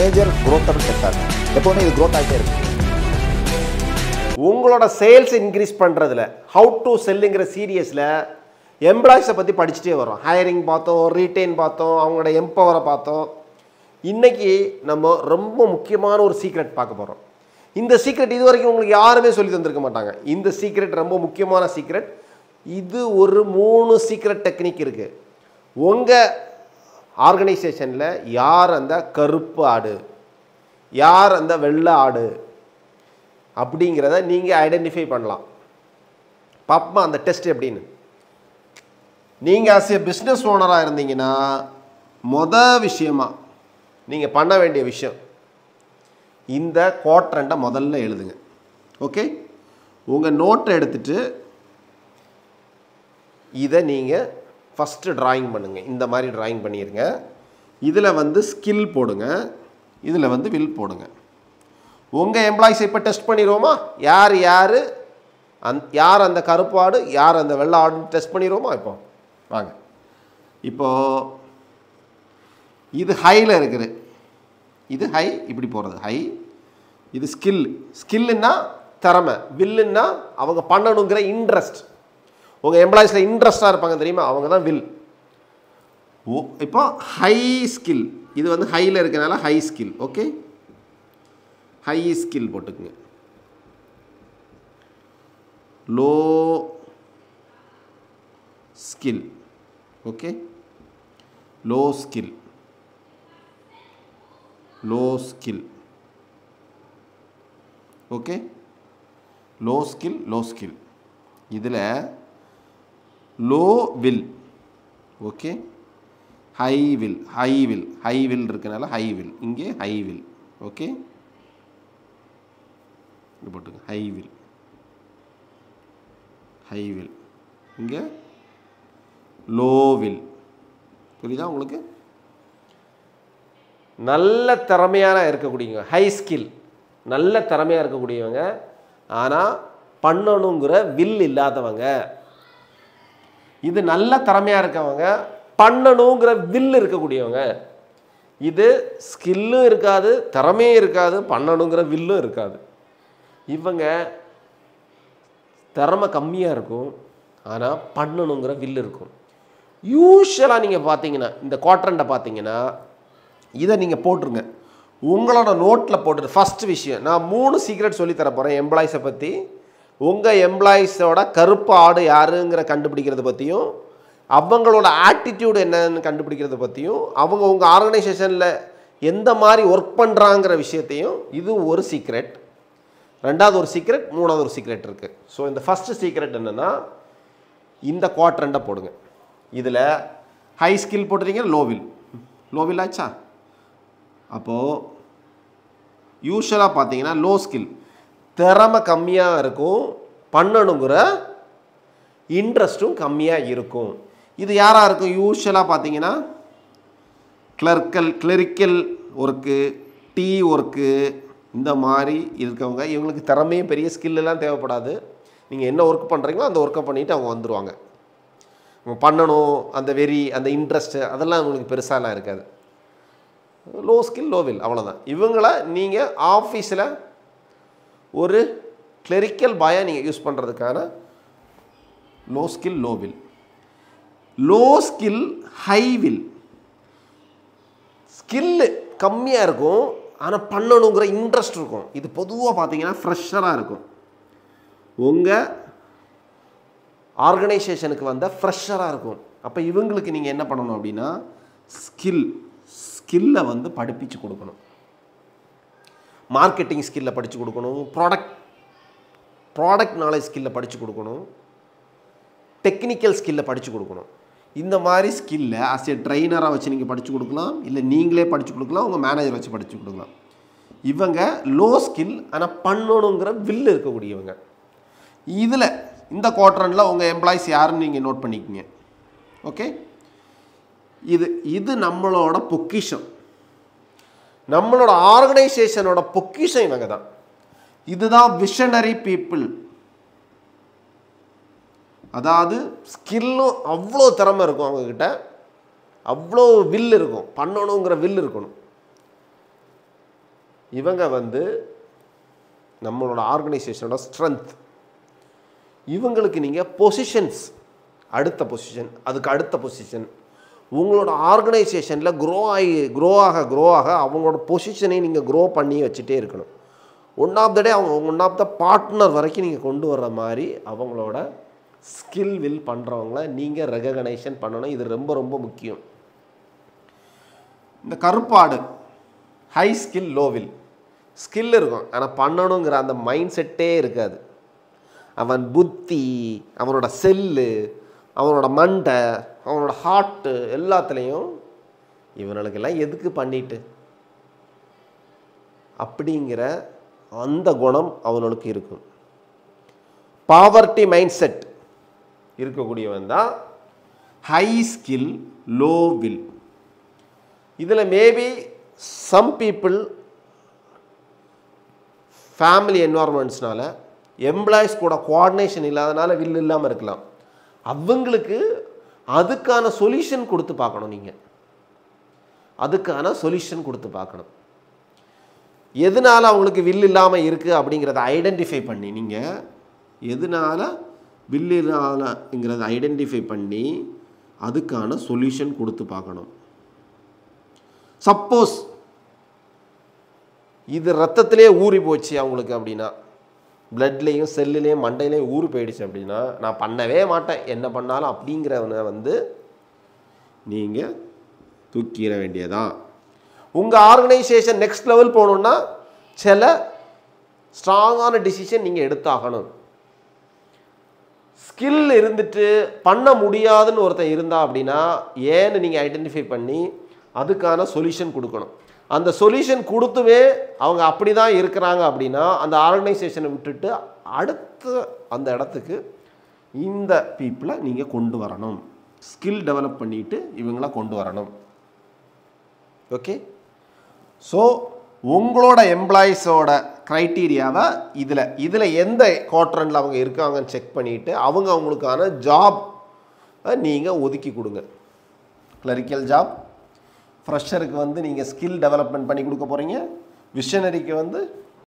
major growth sector எப்போவுமே இது growth ஆகிட்டே இருக்கு உங்களோட சேல்ஸ் இன்க்ரீஸ் பண்ணுறதுல ஹவு டு செல்லுங்கிற சீரியஸில் எம்ப்ளாயிஸை பற்றி படிச்சுட்டே வரோம் ஹையரிங் பார்த்தோம் ரீட்டைன் பார்த்தோம் அவங்களோட எம்பவரை பார்த்தோம் இன்னைக்கு நம்ம ரொம்ப முக்கியமான ஒரு சீக்ரெட் பார்க்க போகிறோம் இந்த சீக்ரெட் இது வரைக்கும் உங்களுக்கு யாருமே சொல்லி தந்திருக்க மாட்டாங்க இந்த சீக்ரெட் ரொம்ப முக்கியமான சீக்ரெட் இது ஒரு மூணு சீக்ரெட் டெக்னிக் இருக்குது உங்கள் ஆர்கனைசேஷனில் யார் அந்த கருப்பு ஆடு யார் அந்த வெள்ளை ஆடு அப்படிங்கிறத நீங்கள் ஐடென்டிஃபை பண்ணலாம் பாப்பா அந்த டெஸ்ட் எப்படின்னு நீங்கள் ஆஸ் ஏ பிஸ்னஸ் ஓனராக இருந்தீங்கன்னா மொத விஷயமா நீங்கள் பண்ண வேண்டிய விஷயம் இந்த குவாட்ரண்ட்டை முதல்ல எழுதுங்க ஓகே உங்கள் நோட்டை எடுத்துட்டு இதை நீங்கள் ஃபஸ்ட்டு டிராயிங் பண்ணுங்கள் இந்த மாதிரி டிராயிங் பண்ணிடுங்க இதில் வந்து ஸ்கில் போடுங்க இதில் வந்து வில் போடுங்க உங்கள் எம்ப்ளாயிஸ் இப்போ டெஸ்ட் பண்ணிடுவோமா யார் யார் அந் யார் அந்த கருப்பு ஆடு யார் அந்த வெள்ளை ஆடுன்னு டெஸ்ட் பண்ணிடுவோமா இப்போ வாங்க இப்போ இது ஹையில் இருக்குது இது ஹை இப்படி போகிறது ஹை இது ஸ்கில் ஸ்கில்லுன்னா திறமை வில்லுன்னா அவங்க பண்ணணுங்கிற இன்ட்ரெஸ்ட் உங்கள் எம்ப்ளாயிஸில் இன்ட்ரெஸ்டாக இருப்பாங்க தெரியுமா அவங்க தான் வில் ஓ இப்போ ஹை ஸ்கில் இது வந்து ஹையில் இருக்கனால high skill okay high skill போட்டுக்குங்க low skill okay low skill low skill okay low skill low skill இதில் low will okay high will high will high will இருக்கனால ஹை வில் இங்கே high will okay இங்கே போட்டுங்க high will high will இங்கே low will புரியுதா உங்களுக்கு நல்ல திறமையான இருக்கக்கூடியவங்க ஹை ஸ்கில் நல்ல திறமையாக இருக்கக்கூடியவங்க ஆனால் பண்ணணுங்கிற வில் இல்லாதவங்க இது நல்ல திறமையாக இருக்கவங்க பண்ணணுங்கிற வில் இருக்கக்கூடியவங்க இது ஸ்கில்லும் இருக்காது திறமையும் இருக்காது பண்ணணுங்கிற வில்லும் இருக்காது இவங்க திறமை கம்மியாக இருக்கும் ஆனால் பண்ணணுங்கிற வில் இருக்கும் யூஸ்வலாக நீங்கள் பார்த்தீங்கன்னா இந்த குவாட்ரண்ட்டை பார்த்தீங்கன்னா இதை நீங்கள் போட்டுருங்க உங்களோட நோட்டில் போட்டுரு ஃபஸ்ட் விஷயம் நான் மூணு சீக்ரெட் சொல்லி தர போகிறேன் எம்ப்ளாயிஸை பற்றி உங்கள் எம்ப்ளாயிஸோட கருப்பு ஆடு யாருங்கிற கண்டுபிடிக்கிறத பற்றியும் அவங்களோட ஆட்டிடியூடு என்னன்னு கண்டுபிடிக்கிறத பற்றியும் அவங்க உங்கள் ஆர்கனைசேஷனில் எந்த மாதிரி ஒர்க் பண்ணுறாங்கிற விஷயத்தையும் இது ஒரு சீக்ரெட் ரெண்டாவது ஒரு சீக்ரெட் மூணாவது ஒரு சீக்ரெட் இருக்குது ஸோ இந்த ஃபஸ்ட்டு சீக்ரெட் என்னென்னா இந்த குவாட்ரண்டை போடுங்க இதில் ஹை ஸ்கில் போட்டுறீங்க லோவில் லோவில் ஆச்சா அப்போது யூஸ்வலாக பார்த்தீங்கன்னா லோ ஸ்கில் திறமை கம்மியாக இருக்கும் பண்ணணுங்கிற இன்ட்ரெஸ்ட்டும் கம்மியாக இருக்கும் இது யாராக இருக்கும் யூஸ்வலாக பார்த்தீங்கன்னா கிளர்க்கல் கிளரிக்கல் ஒர்க்கு டீ ஒர்க்கு இந்த மாதிரி இருக்கவங்க இவங்களுக்கு திறமையும் பெரிய ஸ்கில்லாம் தேவைப்படாது நீங்கள் என்ன ஒர்க் பண்ணுறீங்களோ அந்த ஒர்க்கை பண்ணிவிட்டு அவங்க வந்துடுவாங்க அவங்க பண்ணணும் அந்த வெறி அந்த இன்ட்ரெஸ்ட்டு அதெல்லாம் உங்களுக்கு பெருசாலாம் இருக்காது லோ ஸ்கில் லோ வில் அவ்வளோதான் இவங்கள நீங்கள் ஆஃபீஸில் ஒரு கிளரிக்கல் பாயாக நீங்கள் யூஸ் பண்ணுறதுக்கான low skill low will low skill high will skill கம்மியாக இருக்கும் ஆனால் பண்ணணுங்கிற இன்ட்ரெஸ்ட் இருக்கும் இது பொதுவாக பார்த்தீங்கன்னா ஃப்ரெஷராக இருக்கும் உங்கள் ஆர்கனைசேஷனுக்கு வந்த ஃப்ரெஷராக இருக்கும் அப்போ இவங்களுக்கு நீங்கள் என்ன பண்ணணும் அப்படின்னா ஸ்கில் ஸ்கில்லை வந்து படிப்பிச்சு கொடுக்கணும் மார்க்கெட்டிங் ஸ்கில்லை படித்து கொடுக்கணும் ப்ராடக்ட் ப்ராடக்ட் நாலேஜ் ஸ்கில்லை படித்து கொடுக்கணும் டெக்னிக்கல் ஸ்கில்லை படித்து கொடுக்கணும் இந்த மாதிரி ஸ்கில்லை ஆஸ் ஏ ட்ரைனராக வச்சு நீங்கள் படித்து கொடுக்கலாம் இல்லை நீங்களே படித்து கொடுக்கலாம் உங்கள் மேனேஜர் வச்சு படித்து கொடுக்கலாம் இவங்க லோ ஸ்கில் ஆனால் பண்ணணுங்கிற வில்லு இருக்கக்கூடியவங்க இதில் இந்த குவார்டரனில் உங்கள் எம்ப்ளாயிஸ் யாருன்னு நீங்கள் நோட் பண்ணிக்கோங்க ஓகே இது இது நம்மளோட பொக்கிஷம் நம்மளோட ஆர்கனைசேஷனோட பொக்கிஷம் இவங்க தான் இதுதான் விஷனரி பீப்புள் அதாவது ஸ்கில்லும் அவ்வளோ திறமை இருக்கும் அவங்கக்கிட்ட அவ்வளோ வில் இருக்கும் பண்ணணுங்கிற வில் இருக்கணும் இவங்க வந்து நம்மளோட ஆர்கனைசேஷனோட ஸ்ட்ரென்த் இவங்களுக்கு நீங்கள் பொசிஷன்ஸ் அடுத்த பொசிஷன் அதுக்கு அடுத்த பொசிஷன் உங்களோட ஆர்கனைசேஷனில் க்ரோ ஆகி க்ரோ ஆக க்ரோ ஆக அவங்களோட பொசிஷனை நீங்கள் க்ரோ பண்ணி வச்சுட்டே இருக்கணும் ஒன் ஆஃப் த டே அவங்க ஒன் ஆஃப் த பார்ட்னர் வரைக்கும் நீங்கள் கொண்டு வர்ற மாதிரி அவங்களோட ஸ்கில் வில் பண்ணுறவங்கள நீங்கள் ரெகனைசேஷன் பண்ணணும் இது ரொம்ப ரொம்ப முக்கியம் இந்த கருப்பாடு high skill low will skill இருக்கும் ஆனால் பண்ணணுங்கிற அந்த மைண்ட் செட்டே இருக்காது அவன் புத்தி அவனோட செல்லு அவனோட மண்டை அவனோட ஹார்ட்டு எல்லாத்துலேயும் இவனுக்கெல்லாம் எதுக்கு பண்ணிட்டு அப்படிங்கிற அந்த குணம் அவனுக்கு இருக்கும் பாவர்ட்டி மைண்ட் செட் இருக்கக்கூடியவன் தான் ஹை ஸ்கில் லோ வில் இதில் மேபி சம் பீப்புள் ஃபேமிலி என்வாரன்மெண்ட்ஸ்னால எம்ப்ளாயிஸ் கூட கோஆர்டினேஷன் இல்லாதனால வில் இல்லாமல் இருக்கலாம் அவங்களுக்கு அதுக்கான சொல்யூஷன் கொடுத்து பார்க்கணும் நீங்கள் அதுக்கான சொல்யூஷன் கொடுத்து பார்க்கணும் எதனால அவங்களுக்கு வில் இல்லாமல் இருக்குது அப்படிங்கிறத ஐடென்டிஃபை பண்ணி நீங்கள் எதனால வில் இல்லாதங்கிறத ஐடென்டிஃபை பண்ணி அதுக்கான சொல்யூஷன் கொடுத்து பார்க்கணும் சப்போஸ் இது ரத்தத்திலே ஊறி போச்சு அவங்களுக்கு அப்படின்னா பிளட்லேயும் செல்லுலேயும் மண்டையிலையும் ஊறி போயிடுச்சு அப்படின்னா நான் பண்ணவே மாட்டேன் என்ன பண்ணாலும் அப்படிங்கிறவனை வந்து நீங்கள் தூக்கிட வேண்டியதான் உங்கள் ஆர்கனைசேஷன் நெக்ஸ்ட் லெவல் போகணுன்னா சில ஸ்ட்ராங்கான டிசிஷன் நீங்கள் எடுத்தாகணும் ஸ்கில் இருந்துட்டு பண்ண முடியாதுன்னு ஒருத்தன் இருந்தா அப்படின்னா ஏன்னு நீங்கள் ஐடென்டிஃபை பண்ணி அதுக்கான சொல்யூஷன் கொடுக்கணும் அந்த சொல்யூஷன் கொடுத்துமே அவங்க அப்படி தான் இருக்கிறாங்க அப்படின்னா அந்த ஆர்கனைசேஷனை விட்டுட்டு அடுத்த அந்த இடத்துக்கு இந்த பீப்புளை நீங்கள் கொண்டு வரணும் ஸ்கில் டெவலப் பண்ணிட்டு இவங்கள கொண்டு வரணும் ஓகே ஸோ உங்களோட எம்ப்ளாயீஸோட க்ரைட்டீரியாவை இதில் இதில் எந்த குவார்டரண்டில் அவங்க இருக்காங்கன்னு செக் பண்ணிவிட்டு அவங்க அவங்களுக்கான ஜாப் நீங்கள் ஒதுக்கி கொடுங்க கிளரிக்கல் ஜாப் ஃப்ரெஷருக்கு வந்து நீங்கள் ஸ்கில் டெவலப்மெண்ட் பண்ணி கொடுக்க போகிறீங்க விஷனரிக்கு வந்து